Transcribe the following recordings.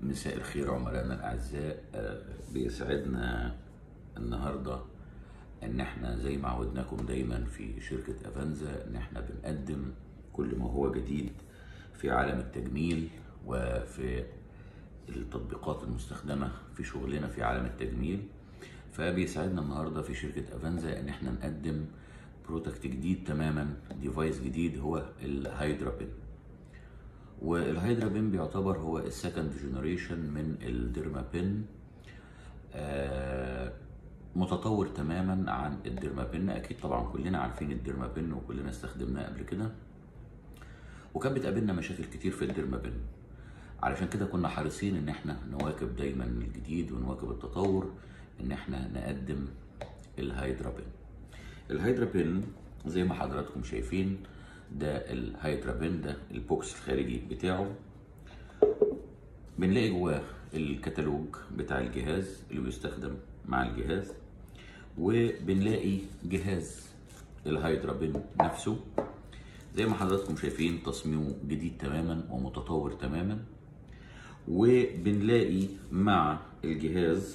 مساء الخير عملائنا الأعزاء آه، بيسعدنا النهاردة إن إحنا زي ما عودناكم دايما في شركة أفنزا إن إحنا بنقدم كل ما هو جديد في عالم التجميل وفي التطبيقات المستخدمة في شغلنا في عالم التجميل فبيساعدنا النهاردة في شركة أفنزا إن إحنا نقدم برودكت جديد تماما ديفايس جديد هو الهايدرا بين والهايدرا بين بيعتبر هو السكند جنريشن من الديرما بين آه، متطور تماما عن الديرما بين اكيد طبعا كلنا عارفين الديرما بين وكلنا استخدمناه قبل كده وكان بتقابلنا مشاكل كتير في الديرما بين علشان كده كنا حريصين ان احنا نواكب دايما الجديد ونواكب التطور ان احنا نقدم الهايدرا بين الهايدرا بين زي ما حضراتكم شايفين ده الهايدرا بين ده البوكس الخارجي بتاعه بنلاقي جواه الكتالوج بتاع الجهاز اللي بيستخدم مع الجهاز وبنلاقي جهاز الهايدرا بين نفسه زي ما حضراتكم شايفين تصميمه جديد تماما ومتطور تماما وبنلاقي مع الجهاز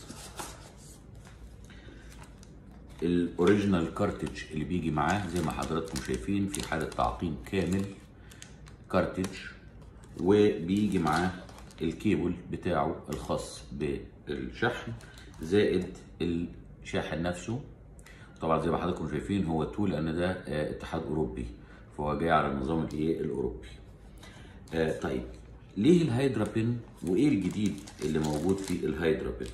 الاوريجينال كارتج اللي بيجي معاه زي ما حضراتكم شايفين في حاله تعقيم كامل كارتج وبيجي معاه الكيبل بتاعه الخاص بالشحن زائد الشاحن نفسه طبعا زي ما حضراتكم شايفين هو تو لان ده آه، اتحاد اوروبي فهو جاي على النظام الايه الاوروبي آه طيب ليه الهايدرا بين وايه الجديد اللي موجود في الهايدرا بين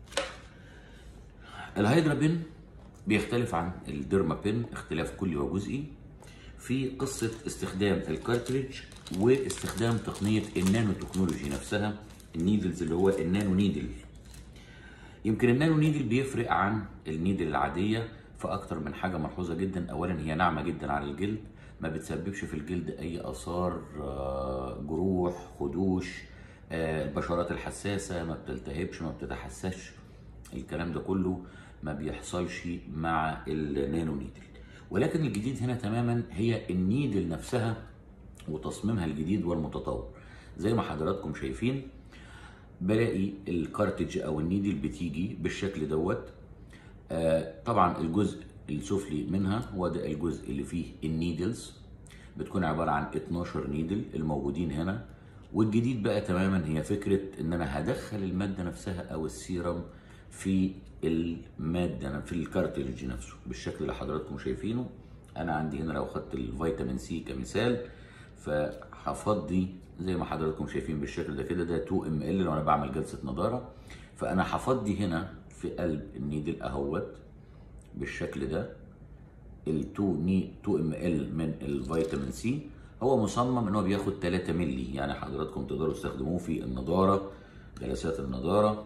الهايدرا بين بيختلف عن الديرما بين اختلاف كلي وجزئي في قصة استخدام الكارتريج واستخدام تقنية النانو تكنولوجي نفسها النيدلز اللي هو النانو نيدل يمكن النانو نيدل بيفرق عن النيدل العادية في أكتر من حاجة ملحوظة جدا أولا هي ناعمة جدا على الجلد ما بتسببش في الجلد أي آثار آه، جروح خدوش آه، البشرات الحساسة ما بتلتهبش ما بتتحسسش الكلام ده كله ما بيحصلش مع النانو نيدل ولكن الجديد هنا تماما هي النيدل نفسها وتصميمها الجديد والمتطور زي ما حضراتكم شايفين بلاقي الكارتج او النيدل بتيجي بالشكل دوت آه طبعا الجزء السفلي منها هو ده الجزء اللي فيه النيدلز بتكون عباره عن 12 نيدل الموجودين هنا والجديد بقى تماما هي فكره ان انا هدخل الماده نفسها او السيرم في الماده في الكارتلج نفسه بالشكل اللي حضراتكم شايفينه انا عندي هنا لو خدت الفيتامين سي كمثال فهفضي زي ما حضراتكم شايفين بالشكل ده كده ده 2 ام ال لو انا بعمل جلسه نضاره فانا هفضي هنا في قلب النيدل اهوت بالشكل ده ال 2 ني 2 ام ال من الفيتامين سي هو مصمم ان هو بياخد 3 مللي يعني حضراتكم تقدروا تستخدموه في النضاره جلسات النضاره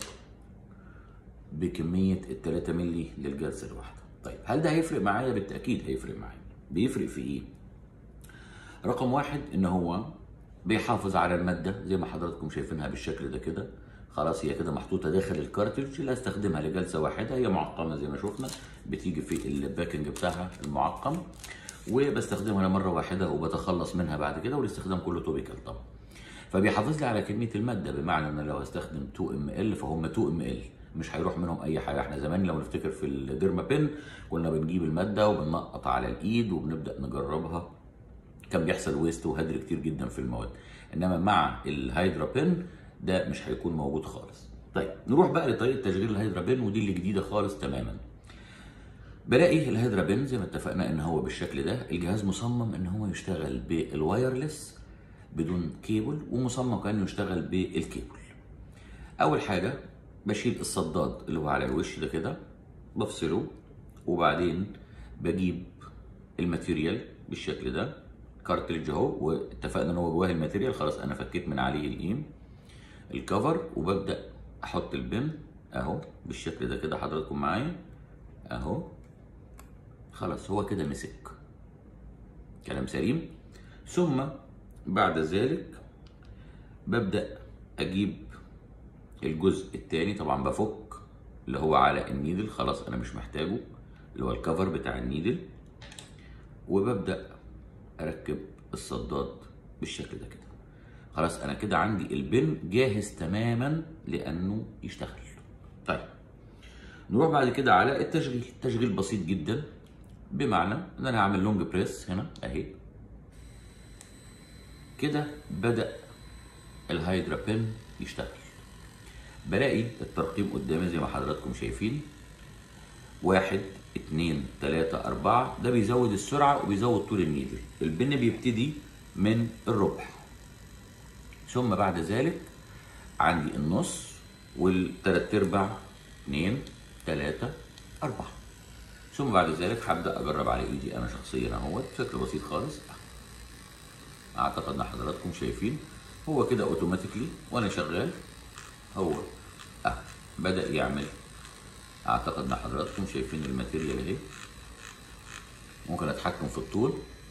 بكميه ال 3 مللي للجلسه الواحده طيب هل ده هيفرق معايا بالتاكيد هيفرق معايا بيفرق في ايه رقم واحد ان هو بيحافظ على الماده زي ما حضراتكم شايفينها بالشكل ده كده خلاص هي كده محطوطه داخل الكارتريج اللي هستخدمها لجلسه واحده هي معقمه زي ما شفنا بتيجي في الباكنج بتاعها المعقم وبستخدمها مره واحده وبتخلص منها بعد كده والاستخدام كله توبيكال طبعا فبيحافظ لي على كميه الماده بمعنى ان لو هستخدم 2 ام ال فهم 2 ام ال مش هيروح منهم اي حاجه احنا زمان لو نفتكر في الديرما بين كنا بنجيب الماده وبننقط على الايد وبنبدا نجربها كان بيحصل ويست وهدر كتير جدا في المواد انما مع الهيدرا بين ده مش هيكون موجود خالص طيب نروح بقى لطريقه تشغيل الهيدرا بين ودي اللي جديده خالص تماما بلاقي الهيدرا بين زي ما اتفقنا ان هو بالشكل ده الجهاز مصمم ان هو يشتغل بالوايرلس بدون كيبل ومصمم كانه يشتغل بالكيبل اول حاجه بشيل الصداد اللي هو على الوش ده كده بفصله وبعدين بجيب الماتيريال بالشكل ده كارتريج اهو واتفقنا ان هو جواه الماتيريال خلاص انا فكيت من عليه القيم الكفر وببدا احط البن اهو بالشكل ده كده حضراتكم معايا اهو خلاص هو كده مسك كلام سليم ثم بعد ذلك ببدا اجيب الجزء الثاني طبعا بفك اللي هو على النيدل خلاص انا مش محتاجه اللي هو الكفر بتاع النيدل وببدا اركب الصداد بالشكل ده كده خلاص انا كده عندي البن جاهز تماما لانه يشتغل طيب نروح بعد كده على التشغيل التشغيل بسيط جدا بمعنى ان انا هعمل لونج بريس هنا اهي كده بدا الهيدرا بن يشتغل بلاقي الترقيم قدامي زي ما حضراتكم شايفين واحد اتنين تلاتة أربعة ده بيزود السرعة وبيزود طول النيدل البن بيبتدي من الربع ثم بعد ذلك عندي النص والتلات ارباع اتنين تلاتة أربعة ثم بعد ذلك هبدأ أجرب على إيدي أنا شخصيا أهوت بشكل بسيط خالص أعتقد إن حضراتكم شايفين هو كده أوتوماتيكلي وأنا شغال هو أه بدأ يعمل أعتقد إن حضراتكم شايفين الماتيريال أهي ممكن أتحكم في الطول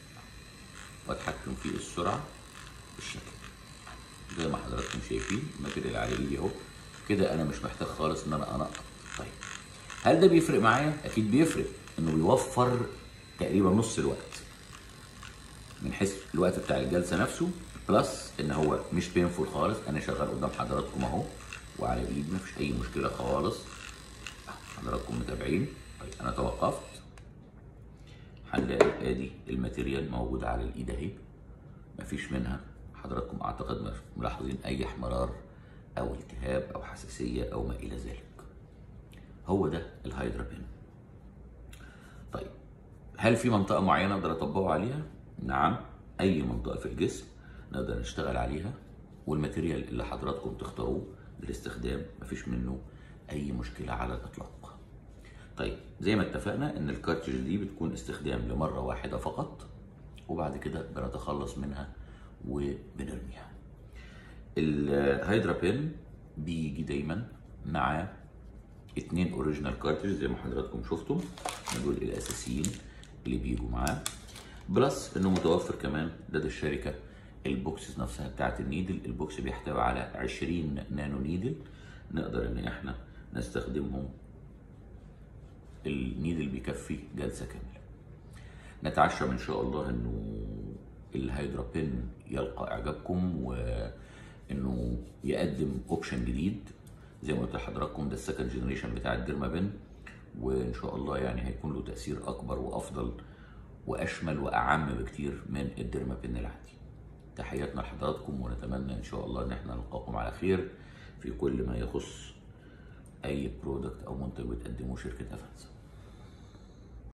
وأتحكم في السرعة بالشكل زي ما حضراتكم شايفين الماتيريال على ايدي اهو كده انا مش محتاج خالص ان انا انقط طيب هل ده بيفرق معايا اكيد بيفرق انه بيوفر تقريبا نص الوقت من حيث الوقت بتاع الجلسه نفسه بلس ان هو مش بينفول خالص انا شغال قدام حضراتكم اهو وعلى ايدي مفيش اي مشكله خالص حضراتكم متابعين طيب انا توقفت هنلاقي ادي الماتيريال موجوده على الايد اهي مفيش منها حضراتكم اعتقد ملاحظين اي احمرار او التهاب او حساسيه او ما الى ذلك هو ده الهيدرا بين طيب هل في منطقه معينه اقدر اطبقه عليها نعم اي منطقه في الجسم نقدر نشتغل عليها والماتيريال اللي حضراتكم تختاروه للاستخدام مفيش منه اي مشكله على الاطلاق طيب زي ما اتفقنا ان الكارتريج دي بتكون استخدام لمره واحده فقط وبعد كده بنتخلص منها وبنرميها الهيدرا بين بيجي دايما مع اتنين اوريجينال كارتريج زي ما حضراتكم شفتم دول الاساسيين اللي بيجوا معاه بلس انه متوفر كمان لدى الشركه البوكسز نفسها بتاعت النيدل البوكس بيحتوي على 20 نانو نيدل نقدر ان احنا نستخدمهم النيدل بيكفي جلسه كامله نتعشم ان شاء الله انه الهيدرا بين يلقى اعجابكم وانه يقدم اوبشن جديد زي ما قلت لحضراتكم ده السكند جنريشن بتاع الديرما بين وان شاء الله يعني هيكون له تاثير اكبر وافضل واشمل واعم بكتير من الديرما بين العادي تحياتنا لحضراتكم ونتمنى ان شاء الله ان احنا نلقاكم على خير في كل ما يخص اي برودكت او منتج بتقدمه شركه افنسا